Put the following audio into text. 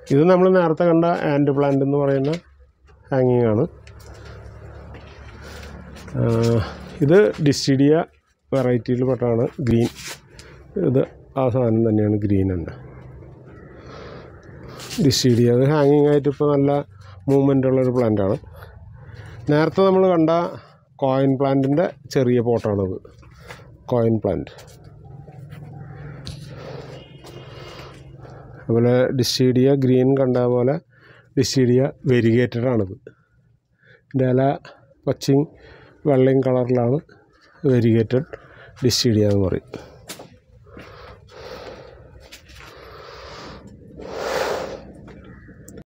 ഇത് നമ്മൾ നേരത്തെ കണ്ട ആൻഡ് പ്ലാന്റ് എന്ന് പറയുന്ന ഹാങ്ങിങ് ആണ് ആ, ഇത് ഡിസ്റ്റിഡിയ വെറൈറ്റിയിൽ പെട്ടാണ് ഗ്രീൻ ഇത് ആ സാധനം തന്നെയാണ് ഗ്രീൻ തന്നെ ഡിസ്റ്റിഡിയ അത് ഹാങ്ങിങ് ആയിട്ട് ഇപ്പോൾ നല്ല മൂവ്മെൻ്റ് ഉള്ളൊരു പ്ലാന്റാണ് നേരത്തെ നമ്മൾ കണ്ട കോയിൻ പ്ലാന്റിൻ്റെ ചെറിയ പോട്ടാണിത് കോയിൻ പ്ലാന്റ് അതുപോലെ ഡിസ്റ്റീഡിയ ഗ്രീൻ കണ്ട പോലെ ഡിസ്റ്റീഡിയ വെരിഗേറ്റഡ് ആണിത് ഇതിൻ്റെ ഇല പച്ചയും വെള്ളയും കളറിലാണ് വെരിഗേറ്റഡ് ഡിസ്റ്റീഡിയ എന്ന് പറയും